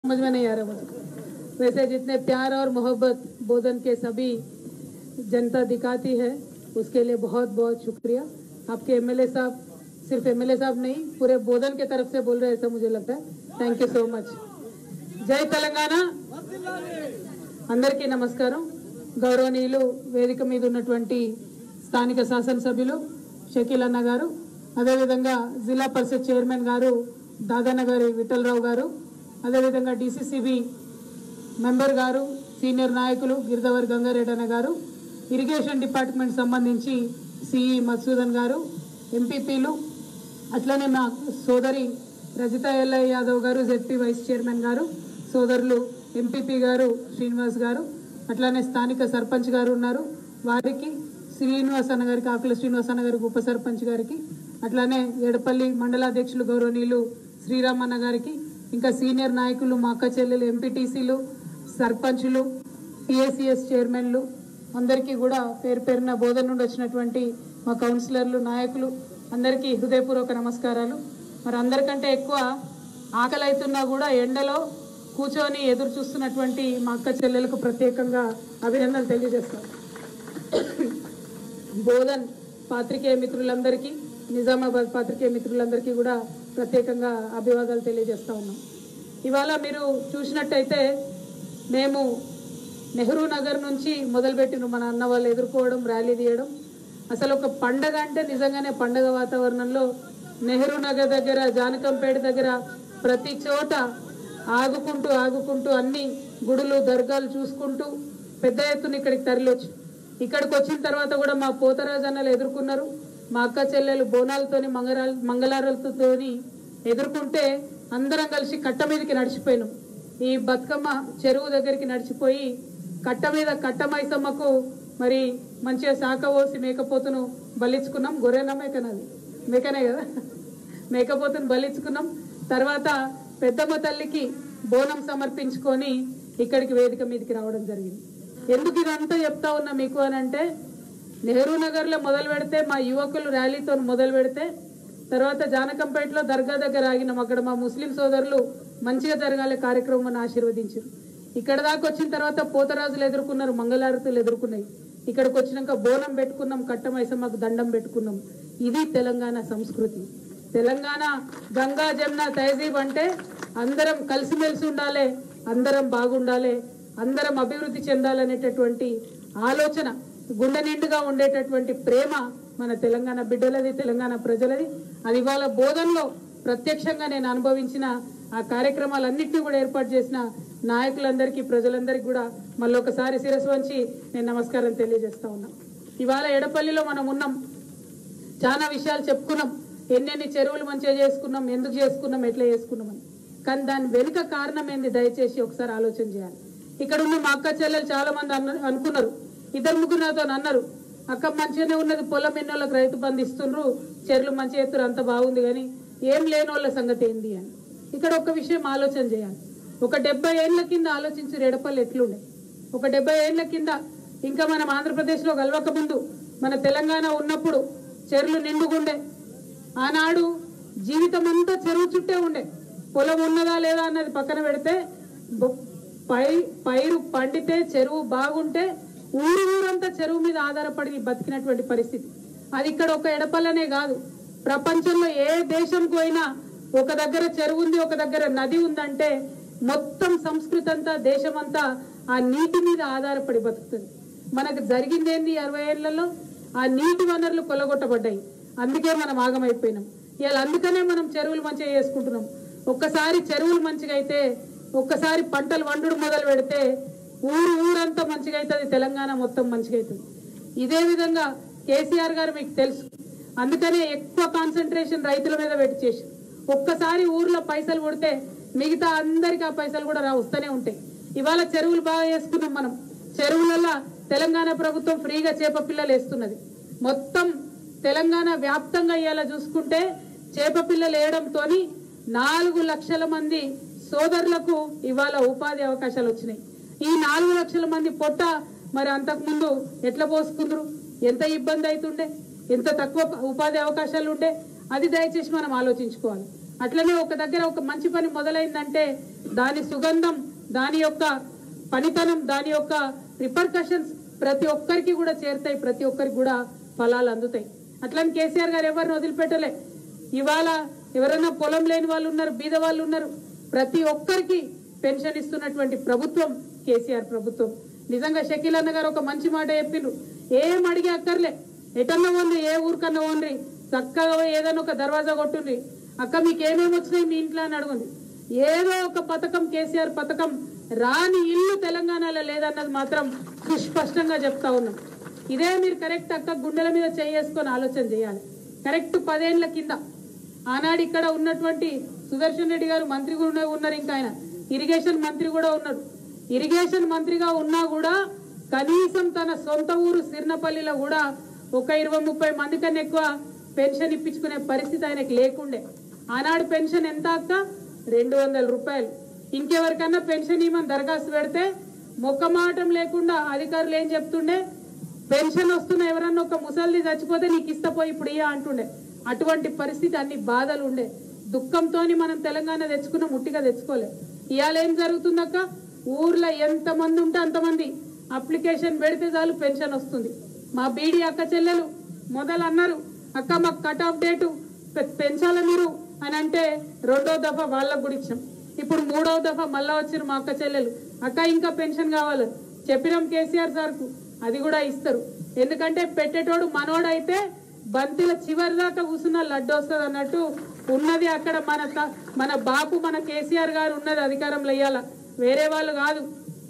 समझ में नहीं आ रहा मुझे वैसे जितने प्यार और मोहब्बत बोधन के सभी जनता दिखाती है उसके लिए बहुत बहुत शुक्रिया आपके एमएलए साहब सिर्फ एमएलए साहब नहीं पूरे बोधन के तरफ से बोल रहे हैं ऐसा मुझे लगता है थैंक यू సో మచ్ జై తెలంగాణ అందరికీ నమస్కారం గౌరవనీయులు వేదిక మీద ఉన్నటువంటి స్థానిక శాసనసభ్యులు షకీల్ అన్న గారు అదేవిధంగా జిల్లా పరిషత్ చైర్మన్ గారు దాదన్న గారి విఠలరావు గారు అదేవిధంగా డిసిసిబి మెంబర్ గారు సీనియర్ నాయకులు గిరిధవర్ గంగారెడ్డి అన్న గారు ఇరిగేషన్ డిపార్ట్మెంట్ సంబంధించి సిఈ మధుసూదన్ గారు ఎంపీపీలు అట్లనే మా సోదరి రజిత ఎల్ఐ యాదవ్ గారు జెడ్పీ వైస్ చైర్మన్ గారు సోదరులు ఎంపీపీ గారు శ్రీనివాస్ గారు అట్లానే స్థానిక సర్పంచ్ గారు ఉన్నారు వారికి శ్రీనివాస్ అన్న గారికి ఆకుల శ్రీనివాస్ అన్న గారికి ఉప సర్పంచ్ గారికి అట్లానే ఎడపల్లి మండలాధ్యక్షులు గౌరవనీయులు శ్రీరామన్న గారికి ఇంకా సీనియర్ నాయకులు మా అక్క చెల్లెలు ఎంపీటీసీలు సర్పంచులు పిఎస్సిఎస్ చైర్మన్లు అందరికీ కూడా పేరు పేరున బోధన నుండి వచ్చినటువంటి మా కౌన్సిలర్లు నాయకులు అందరికీ హృదయపూర్వక నమస్కారాలు మరి అందరికంటే ఎక్కువ ఆకలి అవుతున్నా కూడా ఎండలో కూర్చొని ఎదురు చూస్తున్నటువంటి మా అక్క చెల్లెలకు ప్రత్యేకంగా అభినందనలు తెలియజేస్తాను బోధన్ పాత్రికేయ మిత్రులందరికీ నిజామాబాద్ పాత్రికేయ మిత్రులందరికీ కూడా ప్రత్యేకంగా అభివాదాలు తెలియజేస్తా ఉన్నాం ఇవాళ మీరు చూసినట్టయితే మేము నెహ్రూ నగర్ నుంచి మొదలుపెట్టిన మన అన్న వాళ్ళు ఎదుర్కోవడం ర్యాలీ తీయడం అసలు ఒక పండగ అంటే నిజంగానే పండగ వాతావరణంలో నెహ్రూ నగర్ దగ్గర జానకంపేట దగ్గర ప్రతి చోట ఆగుకుంటూ ఆగుకుంటూ అన్ని గుడులు దర్గాలు చూసుకుంటూ పెద్ద ఎత్తున ఇక్కడికి తరలివచ్చు ఇక్కడికి వచ్చిన తర్వాత కూడా మా పోతరాజు అన్నలు ఎదుర్కొన్నారు మా అక్క చెల్లెలు బోనాలతోని మంగళాలు మంగళారాలతోని ఎదుర్కొంటే అందరం కలిసి కట్ట మీదకి నడిచిపోయినాం ఈ బతుకమ్మ చెరువు దగ్గరికి నడిచిపోయి కట్ట మీద కట్ట మైసమ్మకు మరి మంచిగా శాఖ పోసి మేకపోతును బలిచ్చుకున్నాం గొర్రెన మేకనది మేకనే కదా మేకపోతును బలిచ్చుకున్నాం తర్వాత పెద్దమ్మ తల్లికి బోనం సమర్పించుకొని ఇక్కడికి వేదిక మీదకి రావడం జరిగింది ఎందుకు ఇదంతా చెప్తా ఉన్నా మీకు అని అంటే నెహ్రూ నగర్లో మొదలు పెడితే మా యువకులు ర్యాలీతో మొదలు పెడితే తర్వాత జానకంపేటలో దర్గా దగ్గర ఆగినాం అక్కడ మా ముస్లిం సోదరులు మంచిగా జరగాలి కార్యక్రమం ఆశీర్వదించారు ఇక్కడ దాకా వచ్చిన తర్వాత పోతరాజులు ఎదుర్కొన్నారు మంగళారతులు ఎదుర్కొన్నాయి ఇక్కడికి వచ్చినాక బోనం పెట్టుకున్నాం కట్టమైసమ్మకు దండం పెట్టుకున్నాం ఇది తెలంగాణ సంస్కృతి తెలంగాణ గంగా జమున తహజీబ్ అంటే అందరం కలిసిమెలిసి ఉండాలి అందరం బాగుండాలి అందరం అభివృద్ధి చెందాలనేటటువంటి ఆలోచన గుండె నిండుగా ఉండేటటువంటి ప్రేమ మన తెలంగాణ బిడ్డలది తెలంగాణ ప్రజలది అది ఇవాళ బోధనలో ప్రత్యక్షంగా నేను అనుభవించిన ఆ కార్యక్రమాలన్నింటినీ కూడా ఏర్పాటు చేసిన నాయకులందరికీ ప్రజలందరికీ కూడా మళ్ళీ ఒకసారి శిరస్సు వంచి నేను నమస్కారం తెలియజేస్తా ఉన్నా ఇవాళ ఎడపల్లిలో మనం ఉన్నాం చాలా విషయాలు చెప్పుకున్నాం ఎన్నెన్ని చెరువులు మంచిగా చేసుకున్నాం ఎందుకు చేసుకున్నాం ఎట్లా చేసుకున్నామని కానీ దాని వెనుక కారణం ఏంది దయచేసి ఒకసారి ఆలోచన చేయాలి ఇక్కడ ఉన్న మా అక్క చెల్లెలు చాలా మంది అన్న అనుకున్నారు ఇద్దరు ముగ్గురు నాతో అన్నారు అక్క మంచిగానే ఉన్నది పొలం ఎన్నోళ్ళకి రైతు బంధు ఇస్తుండ్రు చెరువులు మంచిగా ఎత్తురు అంత బాగుంది కానీ ఏం లేని వాళ్ళ సంగతి ఏంది అని ఇక్కడ ఒక విషయం ఆలోచన చేయాలి ఒక డెబ్బై ఏళ్ల కింద ఆలోచించి రెడపల్లి ఎట్లుండే ఒక డెబ్బై ఏళ్ల కింద ఇంకా మనం ఆంధ్రప్రదేశ్లో కలవక ముందు మన తెలంగాణ ఉన్నప్పుడు చెరువులు నిండుగుండే ఆనాడు జీవితం అంతా చెరువు చుట్టే ఉండే పొలం ఉన్నదా లేదా అన్నది పక్కన పెడితే బొ- పై పైరు పండితే చెరువు బాగుంటే ఊరు ఊరంతా చెరువు మీద ఆధారపడి బతికినటువంటి పరిస్థితి అది ఇక్కడ ఒక ఎడపల్లనే కాదు ప్రపంచంలో ఏ దేశంకు పోయినా ఒక దగ్గర చెరువు ఉంది ఒక దగ్గర నది ఉందంటే మొత్తం సంస్కృతి అంతా దేశమంతా ఆ నీటి మీద ఆధారపడి బతుకుతుంది మనకు జరిగిందేంది అరవై ఏళ్లలో ఆ నీటి వనరులు కొలగొట్టబడ్డాయి అందుకే మనం ఆగమైపోయినాం ఇవాళ అందుకనే మనం చెరువులు మంచిగా చేసుకుంటున్నాం ఒక్కసారి చెరువులు మంచిగా అయితే ఒక్కసారి పంటలు వండుడు మొదలు పెడితే ఊరు ఊరంతా మంచిగా అవుతుంది తెలంగాణ మొత్తం మంచిగా అవుతుంది ఇదే విధంగా కేసీఆర్ గారు మీకు తెలుసు అందుకనే ఎక్కువ కాన్సన్ట్రేషన్ రైతుల మీద పెట్టి చేసి ఒక్కసారి ఊర్లో పైసలు కొడితే మిగతా అందరికి ఆ పైసలు కూడా రా వస్తూనే ఉంటాయి ఇవాళ చెరువులు బాగా చేసుకున్నాం మనం చెరువులలో తెలంగాణ ప్రభుత్వం ఫ్రీగా చేప పిల్లలు వేస్తున్నది మొత్తం తెలంగాణ వ్యాప్తంగా ఇవాళ చూసుకుంటే చేప పిల్లలు వేయడంతో నాలుగు లక్షల మంది సోదరులకు ఇవాళ ఉపాధి అవకాశాలు వచ్చినాయి ఈ నాలుగు లక్షల మంది పొట్ట మరి అంతకుముందు ఎట్లా పోసుకుందరు ఎంత ఇబ్బంది అవుతుండే ఎంత తక్కువ ఉపాధి అవకాశాలు ఉండే అది దయచేసి మనం ఆలోచించుకోవాలి అట్లనే ఒక దగ్గర ఒక మంచి పని మొదలైందంటే దాని సుగంధం దాని యొక్క పనితనం దాని యొక్క రిపర్కషన్స్ ప్రతి ఒక్కరికి కూడా చేరుతాయి ప్రతి ఒక్కరికి కూడా ఫలాలు అందుతాయి అట్లని కేసీఆర్ గారు ఎవరిని వదిలిపెట్టలే ఇవాళ ఎవరైనా పొలం లేని వాళ్ళు ఉన్నారు బీద వాళ్ళు ఉన్నారు ప్రతి ఒక్కరికి పెన్షన్ ఇస్తున్నటువంటి ప్రభుత్వం కేసీఆర్ ప్రభుత్వం నిజంగా షకీల్ అన్న గారు ఒక మంచి మాట చెప్పిండ్రు ఏం అడిగి అక్కర్లే ఎటన్నా ఓన్రి ఏ ఊరికన్నా ఓన్రి చక్కగా పోయి ఏదైనా ఒక దర్వాజా కొట్టుండ్రి అక్క మీకు ఏమేమి వచ్చినాయి మీ ఇంట్లో అని అడుగుంది ఏదో ఒక పథకం కేసీఆర్ పథకం రాని ఇల్లు తెలంగాణలో లేదన్నది మాత్రం సుస్పష్టంగా చెప్తా ఉన్నాం ఇదే మీరు కరెక్ట్ అక్క గుండెల మీద చేసుకొని ఆలోచన చేయాలి కరెక్ట్ పదేళ్ల కింద ఆనాడు ఇక్కడ ఉన్నటువంటి సుదర్శన్ రెడ్డి గారు మంత్రి కూడా ఉన్నారు ఇంకా ఆయన ఇరిగేషన్ మంత్రి కూడా ఉన్నాడు ఇరిగేషన్ మంత్రిగా ఉన్నా కూడా కనీసం తన సొంత ఊరు సిర్నపల్లిలో కూడా ఒక ఇరవై ముప్పై మంది కన్నా ఎక్కువ పెన్షన్ ఇప్పించుకునే పరిస్థితి ఆయనకి లేకుండే ఆనాడు పెన్షన్ ఎంత అక్క రెండు వందల రూపాయలు ఇంకెవరికన్నా పెన్షన్ ఇవ్వమని దరఖాస్తు పెడితే మొక్కమాటం లేకుండా అధికారులు ఏం చెప్తుండే పెన్షన్ వస్తున్న ఎవరన్నా ఒక ముసలిది చచ్చిపోతే నీకు ఇస్తపోయి ఇప్పుడు ఇయ్య అంటుండే అటువంటి పరిస్థితి అన్ని బాధలు ఉండే దుఃఖంతోని మనం తెలంగాణ తెచ్చుకున్న ముట్టిగా తెచ్చుకోలే ఇవాళ ఏం జరుగుతుందక్క ఊర్లో ఎంత మంది ఉంటే అంతమంది అప్లికేషన్ పెడితే చాలు పెన్షన్ వస్తుంది మా బీడీ అక్క చెల్లెలు మొదలు అన్నారు అక్క మాకు కట్ ఆఫ్ డేటు పె- పెంచాలా మీరు అని అంటే రెండో దఫా వాళ్ళకు కూడా ఇచ్చాం ఇప్పుడు మూడవ దఫా మళ్ళా వచ్చిన మా అక్క చెల్లెలు అక్క ఇంకా పెన్షన్ కావాలి చెప్పినాం కేసీఆర్ సార్కు అది కూడా ఇస్తారు ఎందుకంటే పెట్టేటోడు మనోడైతే బంతిల చివరి దాకా కూర్చున్న లడ్డు వస్తుంది అన్నట్టు ఉన్నది అక్కడ మన త- మన బాపు మన కేసీఆర్ గారు ఉన్నది అధికారంలో ఇయ్యాల వేరే వాళ్ళు కాదు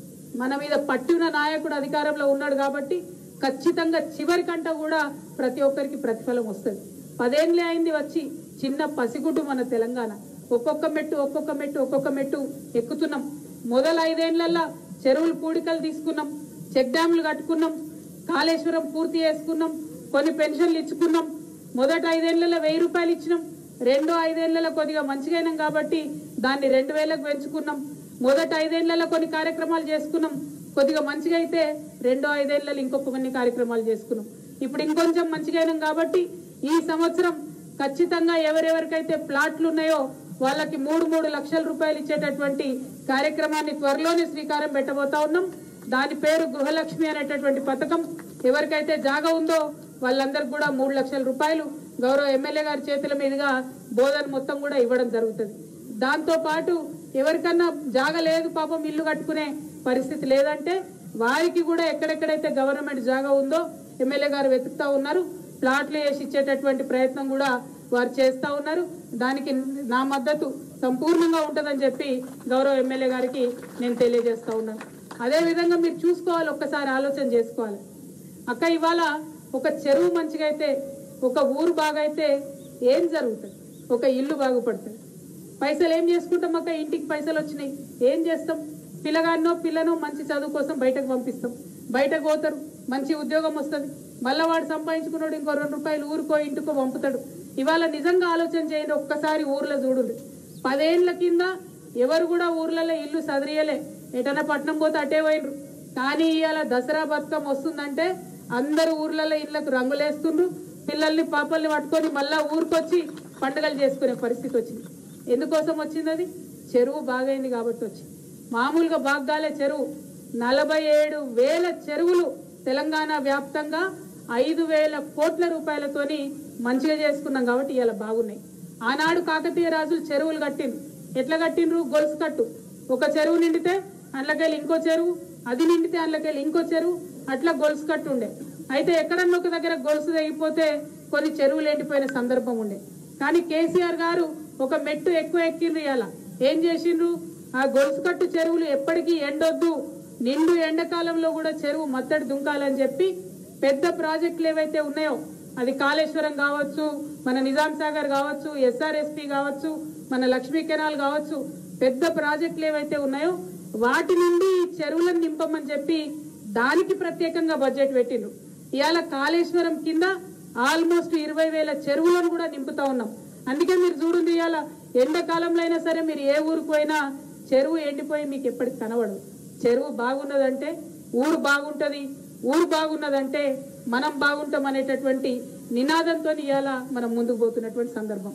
మన మీద పట్టున నాయకుడు అధికారంలో ఉన్నాడు కాబట్టి ఖచ్చితంగా చివరికంట కూడా ప్రతి ఒక్కరికి ప్రతిఫలం వస్తుంది పదేళ్ళే అయింది వచ్చి చిన్న పసిగుడ్డు మన తెలంగాణ ఒక్కొక్క మెట్టు ఒక్కొక్క మెట్టు ఒక్కొక్క మెట్టు ఎక్కుతున్నాం మొదల ఐదేళ్లలో చెరువులు పూడికలు తీసుకున్నాం చెక్ డ్యాములు కట్టుకున్నాం కాళేశ్వరం పూర్తి చేసుకున్నాం కొన్ని పెన్షన్లు ఇచ్చుకున్నాం మొదట ఐదేళ్లలో వెయ్యి రూపాయలు ఇచ్చినాం రెండో ఐదేళ్లలో కొద్దిగా మంచిగా అయినాం కాబట్టి దాన్ని రెండు వేలకు పెంచుకున్నాం మొదట ఐదేళ్లలో కొన్ని కార్యక్రమాలు చేసుకున్నాం కొద్దిగా మంచిగా అయితే రెండో ఐదేళ్లలో ఇంకొక కొన్ని కార్యక్రమాలు చేసుకున్నాం ఇప్పుడు ఇంకొంచెం మంచిగా అయినాం కాబట్టి ఈ సంవత్సరం ఖచ్చితంగా ఎవరెవరికైతే ప్లాట్లు ఉన్నాయో వాళ్ళకి మూడు మూడు లక్షల రూపాయలు ఇచ్చేటటువంటి కార్యక్రమాన్ని త్వరలోనే శ్రీకారం పెట్టబోతా ఉన్నాం దాని పేరు గృహలక్ష్మి అనేటటువంటి పథకం ఎవరికైతే జాగా ఉందో వాళ్ళందరికి కూడా మూడు లక్షల రూపాయలు గౌరవ ఎమ్మెల్యే గారి చేతుల మీదుగా బోధన మొత్తం కూడా ఇవ్వడం జరుగుతుంది దాంతో పాటు ఎవరికన్నా జాగ లేదు పాపం ఇల్లు కట్టుకునే పరిస్థితి లేదంటే వారికి కూడా ఎక్కడెక్కడైతే గవర్నమెంట్ జాగా ఉందో ఎమ్మెల్యే గారు వెతుకుతా ఉన్నారు ప్లాట్లు వేసి ఇచ్చేటటువంటి ప్రయత్నం కూడా వారు చేస్తా ఉన్నారు దానికి నా మద్దతు సంపూర్ణంగా ఉంటుందని చెప్పి గౌరవ ఎమ్మెల్యే గారికి నేను తెలియజేస్తా ఉన్నాను అదే విధంగా మీరు చూసుకోవాలి ఒక్కసారి ఆలోచన చేసుకోవాలి అక్క ఇవాళ ఒక చెరువు మంచిగా అయితే ఒక ఊరు బాగైతే ఏం జరుగుతుంది ఒక ఇల్లు బాగుపడుతుంది పైసలు ఏం చేసుకుంటాం అక్క ఇంటికి పైసలు వచ్చినాయి ఏం చేస్తాం పిల్లగాన్నో పిల్లనో మంచి చదువు కోసం బయటకు పంపిస్తాం బయటకు పోతారు మంచి ఉద్యోగం వస్తుంది మళ్ళా వాడు సంపాదించుకున్నాడు ఇంకో రెండు రూపాయలు ఊరుకో ఇంటికో పంపుతాడు ఇవాళ నిజంగా ఆలోచన చేయండి ఒక్కసారి ఊర్లో చూడండి పదేళ్ల కింద ఎవరు కూడా ఊర్లలో ఇల్లు సదిరియలే ఎటన్నా పట్నం పోతే అటే పోయినరు కానీ ఇవాళ దసరా బతుకమ్మ వస్తుందంటే అందరు ఊర్లలో ఇళ్లకు రంగులేస్తుండ్రు పిల్లల్ని పాపల్ని పట్టుకొని మళ్ళా ఊరికొచ్చి పండుగలు చేసుకునే పరిస్థితి వచ్చింది ఎందుకోసం వచ్చింది అది చెరువు బాగైంది కాబట్టి వచ్చింది మామూలుగా బాగ్గాలే చెరువు నలభై ఏడు వేల చెరువులు తెలంగాణ వ్యాప్తంగా ఐదు వేల కోట్ల రూపాయలతోని మంచిగా చేసుకున్నాం కాబట్టి ఇలా బాగున్నాయి ఆనాడు కాకతీయ రాజులు చెరువులు కట్టిండ్రు ఎట్లా కట్టిండ్రు గొలుసు కట్టు ఒక చెరువు నిండితే అందులోకెళ్ళి ఇంకో చెరువు అది నిండితే అందులోకెళ్ళి ఇంకో చెరువు అట్లా గొలుసు కట్టు ఉండే అయితే ఎక్కడన్నా ఒక దగ్గర గొలుసు తెగిపోతే కొన్ని చెరువులు ఎండిపోయిన సందర్భం ఉండే కానీ కేసీఆర్ గారు ఒక మెట్టు ఎక్కువ ఎక్కిండ్రు ఇవాళ ఏం చేసిండ్రు ఆ గొలుసు కట్టు చెరువులు ఎప్పటికీ ఎండొద్దు నిండు ఎండాకాలంలో కూడా చెరువు మత్తడి దుంకాలని చెప్పి పెద్ద ప్రాజెక్టులు ఏవైతే ఉన్నాయో అది కాళేశ్వరం కావచ్చు మన నిజాం సాగర్ కావచ్చు ఎస్ఆర్ఎస్పి కావచ్చు మన లక్ష్మీ కెనాల్ కావచ్చు పెద్ద ప్రాజెక్టులు ఏవైతే ఉన్నాయో వాటి నుండి ఈ చెరువులను నింపమని చెప్పి దానికి ప్రత్యేకంగా బడ్జెట్ పెట్టిండ్రు ఇవాళ కాళేశ్వరం కింద ఆల్మోస్ట్ ఇరవై వేల చెరువులను కూడా నింపుతా ఉన్నాం అందుకే మీరు చూడండి ఇవాళ ఎండాకాలంలో అయినా సరే మీరు ఏ ఊరికి పోయినా చెరువు ఎండిపోయి మీకు ఎప్పటికి కనబడదు చెరువు బాగున్నదంటే ఊరు బాగుంటది ఊరు బాగున్నదంటే మనం బాగుంటాం అనేటటువంటి నినాదంతో ఇవాళ మనం ముందుకు పోతున్నటువంటి సందర్భం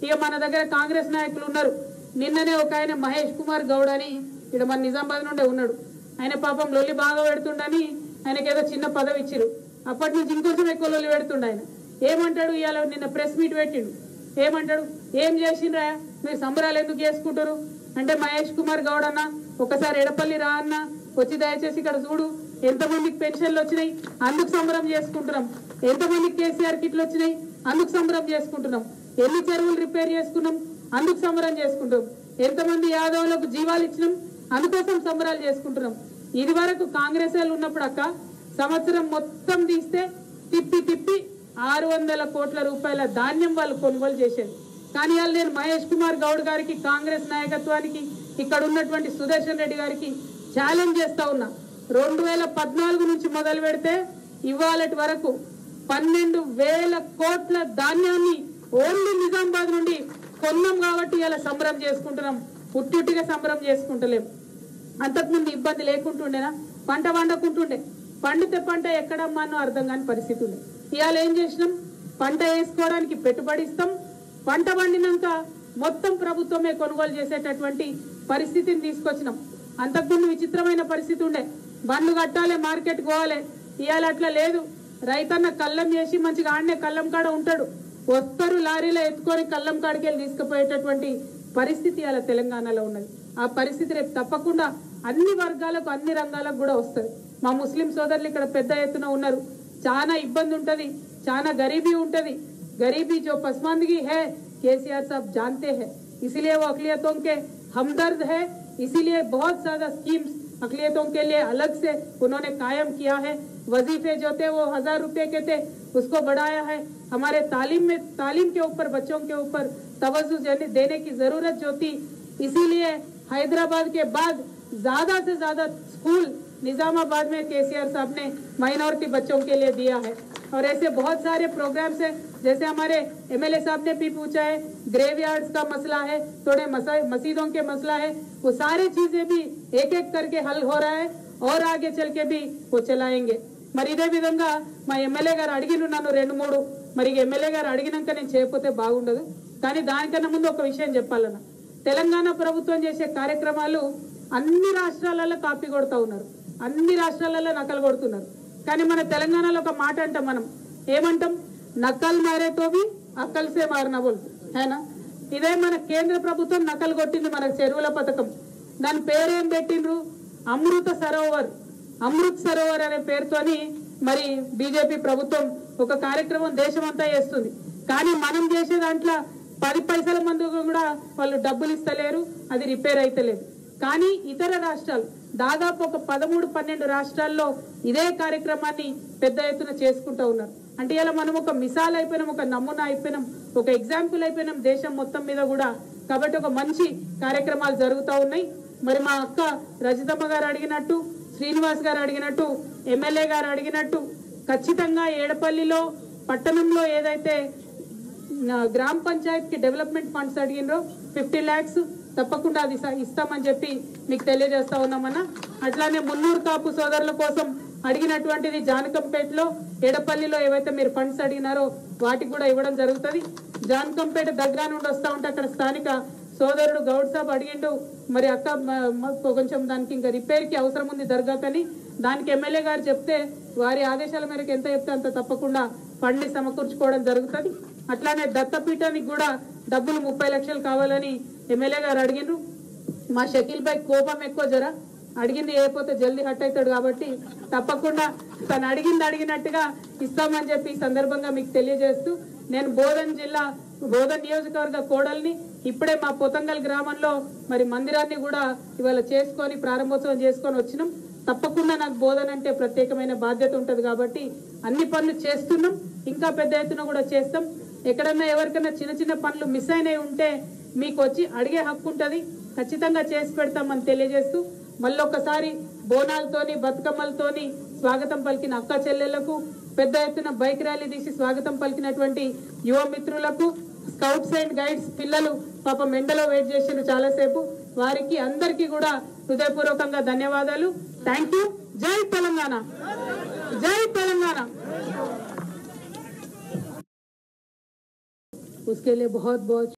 ఇక మన దగ్గర కాంగ్రెస్ నాయకులు ఉన్నారు నిన్ననే ఒక ఆయన మహేష్ కుమార్ గౌడ్ అని ఇక్కడ మన నిజామాబాద్ నుండే ఉన్నాడు ఆయన పాపం లొల్లి బాగా పెడుతుండని ఆయనకి ఏదో చిన్న పదవి ఇచ్చిరు అప్పటి నుంచి ఇంకొంచెం ఎక్కువ లొల్లి పెడుతుండ ఆయన ఏమంటాడు ఇవాళ నిన్న ప్రెస్ మీట్ పెట్టిండు ఏమంటాడు ఏం చేసిండ్రా మీరు సంబరాలు ఎందుకు చేసుకుంటారు అంటే మహేష్ కుమార్ గౌడ్ అన్న ఒకసారి ఎడపల్లి రా అన్న వచ్చి దయచేసి ఇక్కడ చూడు ఎంతమందికి పెన్షన్లు వచ్చినాయి అందుకు సంబరం చేసుకుంటున్నాం ఎంతమందికి కేసీఆర్ కిట్లు వచ్చినాయి అందుకు సంబరం చేసుకుంటున్నాం ఎన్ని చెరువులు రిపేర్ చేసుకున్నాం అందుకు సంబరం చేసుకుంటాం ఎంతమంది యాదవులకు జీవాలు ఇచ్చినాం అందుకోసం సంబరాలు చేసుకుంటున్నాం ఇది వరకు కాంగ్రెస్ వాళ్ళు ఉన్నప్పుడు అక్క సంవత్సరం మొత్తం తీస్తే తిప్పి తిప్పి ఆరు వందల కోట్ల రూపాయల ధాన్యం వాళ్ళు కొనుగోలు చేసేది కానీ వాళ్ళు నేను మహేష్ కుమార్ గౌడ్ గారికి కాంగ్రెస్ నాయకత్వానికి ఇక్కడ ఉన్నటువంటి సుదర్శన్ రెడ్డి గారికి ఛాలెంజ్ చేస్తా ఉన్నా రెండు వేల పద్నాలుగు నుంచి మొదలు పెడితే ఇవాళటి వరకు పన్నెండు వేల కోట్ల ధాన్యాన్ని ఓన్లీ నిజామాబాద్ నుండి కొన్నాం కాబట్టి ఇలా సంబరం చేసుకుంటున్నాం ఉట్టిగా సంబరం చేసుకుంటలేం అంతకుముందు ఇబ్బంది లేకుంటుండేనా పంట పండకుంటుండే పండితే పంట ఎక్కడమ్మానో అర్థం కాని పరిస్థితి ఉంది ఇవాళ ఏం చేసినాం పంట వేసుకోవడానికి పెట్టుబడి ఇస్తాం పంట పండినాక మొత్తం ప్రభుత్వమే కొనుగోలు చేసేటటువంటి పరిస్థితిని తీసుకొచ్చినాం అంతకుముందు విచిత్రమైన పరిస్థితి ఉండే బండ్లు కట్టాలి మార్కెట్ పోవాలి ఇవాళ అట్లా లేదు రైతన్న కళ్ళం చేసి మంచిగా ఆడనే కళ్ళం కాడ ఉంటాడు వస్తారు లారీలో ఎత్తుకొని కళ్ళం కాడికి వెళ్ళి తీసుకుపోయేటటువంటి పరిస్థితి అలా తెలంగాణలో ఉన్నది ఆ పరిస్థితి రేపు తప్పకుండా అన్ని వర్గాలకు అన్ని రంగాలకు కూడా వస్తుంది మా ముస్లిం సోదరులు ఇక్కడ పెద్ద ఎత్తున ఉన్నారు చాలా ఇబ్బంది ఉంటది చాలా గరీబీ ఉంటది गरीबी जो पसमानदगी है केसीआर साहब जानते हैं इसीलिए वो अकलियतों के हमदर्द है इसीलिए बहुत ज्यादा स्कीम्स अकलियतों के लिए अलग से उन्होंने कायम किया है वजीफे जो थे वो हजार रुपए के थे उसको बढ़ाया है हमारे तालीम में तालीम के ऊपर बच्चों के ऊपर तवज्जो देने देने की जरूरत जो थी इसीलिए हैदराबाद के बाद ज्यादा से ज्यादा स्कूल निजामाबाद में केसीआर साहब ने माइनॉरिटी बच्चों के लिए दिया है और ऐसे बहुत सारे प्रोग्राम्स हैं जैसे हमारे एमएलए साहब ने भी पूछा है ग्रेवयार्ड्स का मसला है थोड़े मसा- मस्जिदों के मसला है वो सारी चीजें भी एक एक करके हल हो रहा है और आगे चल के भी वो चलाएंगे మరి ఇదే విధంగా మా ఎమ్మెల్యే గారు అడిగిన నన్ను రెండు మూడు మరి ఎమ్మెల్యే గారు అడిగినాక నేను చేయకపోతే బాగుండదు కానీ దానికన్నా ముందు ఒక విషయం చెప్పాలన్న తెలంగాణ ప్రభుత్వం చేసే కార్యక్రమాలు అన్ని రాష్ట్రాలలో కాపీ కొడతా ఉన్నారు అన్ని రాష్ట్రాలలో నకలు కొడుతున్నారు కానీ మన తెలంగాణలో ఒక మాట అంటాం మనం ఏమంటాం నకల్ మారేతోవి అక్కల్ సే మారిన బోల్ హేనా ఇదే మన కేంద్ర ప్రభుత్వం నకలు కొట్టింది మన చెరువుల పథకం దాని పేరేం పెట్టిండ్రు అమృత సరోవర్ అమృత్ సరోవర్ అనే పేరుతోని మరి బీజేపీ ప్రభుత్వం ఒక కార్యక్రమం దేశమంతా చేస్తుంది కానీ మనం చేసే దాంట్లో పది పైసల మంది కూడా వాళ్ళు డబ్బులు ఇస్తలేరు అది రిపేర్ అయితలేదు కానీ ఇతర రాష్ట్రాలు దాదాపు ఒక పదమూడు పన్నెండు రాష్ట్రాల్లో ఇదే కార్యక్రమాన్ని పెద్ద ఎత్తున చేసుకుంటూ ఉన్నారు అంటే ఇలా మనం ఒక మిసాల్ అయిపోయినాం ఒక నమూనా అయిపోయినాం ఒక ఎగ్జాంపుల్ అయిపోయినాం దేశం మొత్తం మీద కూడా కాబట్టి ఒక మంచి కార్యక్రమాలు జరుగుతూ ఉన్నాయి మరి మా అక్క రజితమ్మ గారు అడిగినట్టు శ్రీనివాస్ గారు అడిగినట్టు ఎమ్మెల్యే గారు అడిగినట్టు ఖచ్చితంగా ఏడపల్లిలో పట్టణంలో ఏదైతే నా గ్రామ పంచాయత్ కి డెవలప్మెంట్ ఫండ్స్ అడిగినరో ఫిఫ్టీ ల్యాక్స్ తప్పకుండా అది స- ఇస్తామని చెప్పి మీకు తెలియజేస్తా ఉన్నామన్న అట్లానే మున్నూరు కాపు సోదరుల కోసం అడిగినటువంటిది జానకంపేటలో ఎడపల్లిలో ఏవైతే మీరు ఫండ్స్ అడిగినారో వాటికి కూడా ఇవ్వడం జరుగుతుంది జానకంపేట దగ్గర నుండి వస్తా ఉంటే అక్కడ స్థానిక సోదరుడు గౌడ్ సాబ్ అడిగిండు మరి అక్క మ- మ- కొంచెం దానికి ఇంకా రిపేర్ కి అవసరం ఉంది దర్గాకని దానికి ఎమ్మెల్యే గారు చెప్తే వారి ఆదేశాల మేరకు ఎంత చెప్తే అంత తప్పకుండా ఫండ్ని సమకూర్చుకోవడం జరుగుతుంది అట్లానే దత్తపీఠానికి కూడా డబ్బులు ముప్పై లక్షలు కావాలని ఎమ్మెల్యే గారు అడిగిండ్రు మా షకీల్ భాయ్ కోపం ఎక్కువ జర అడిగింది ఏపోతే జల్దీ హట్ అవుతాడు కాబట్టి తప్పకుండా తను అడిగింది అడిగినట్టుగా ఇస్తామని చెప్పి ఈ సందర్భంగా మీకు తెలియజేస్తూ నేను బోధన్ జిల్లా బోధన్ నియోజకవర్గ కోడల్ని ఇప్పుడే మా పొతంగల్ గ్రామంలో మరి మందిరాన్ని కూడా ఇవాళ చేసుకొని ప్రారంభోత్సవం చేసుకొని వచ్చినాం తప్పకుండా నాకు బోధన అంటే ప్రత్యేకమైన బాధ్యత ఉంటది కాబట్టి అన్ని పనులు చేస్తున్నాం ఇంకా పెద్ద ఎత్తున కూడా చేస్తాం ఎక్కడన్నా ఎవరికైనా చిన్న చిన్న పనులు మిస్ అయినవి ఉంటే మీకు వచ్చి అడిగే హక్కు ఉంటది ఖచ్చితంగా చేసి పెడతామని తెలియజేస్తూ మళ్ళొక్కసారి బోనాలతోని బతుకమ్మలతోని స్వాగతం పలికిన అక్క చెల్లెళ్లకు పెద్ద ఎత్తున బైక్ ర్యాలీ తీసి స్వాగతం పలికినటువంటి యువ మిత్రులకు స్కౌట్స్ అండ్ గైడ్స్ పిల్లలు పాపం ఎండలో వెయిట్ చేసిండ్రు చాలాసేపు వారికి అందరికీ కూడా హృదయపూర్వకంగా ధన్యవాదాలు థ్యాంక్ యూ జై తెలంగాణ జై తెలంగాణ उसके लिए बहुत बहुत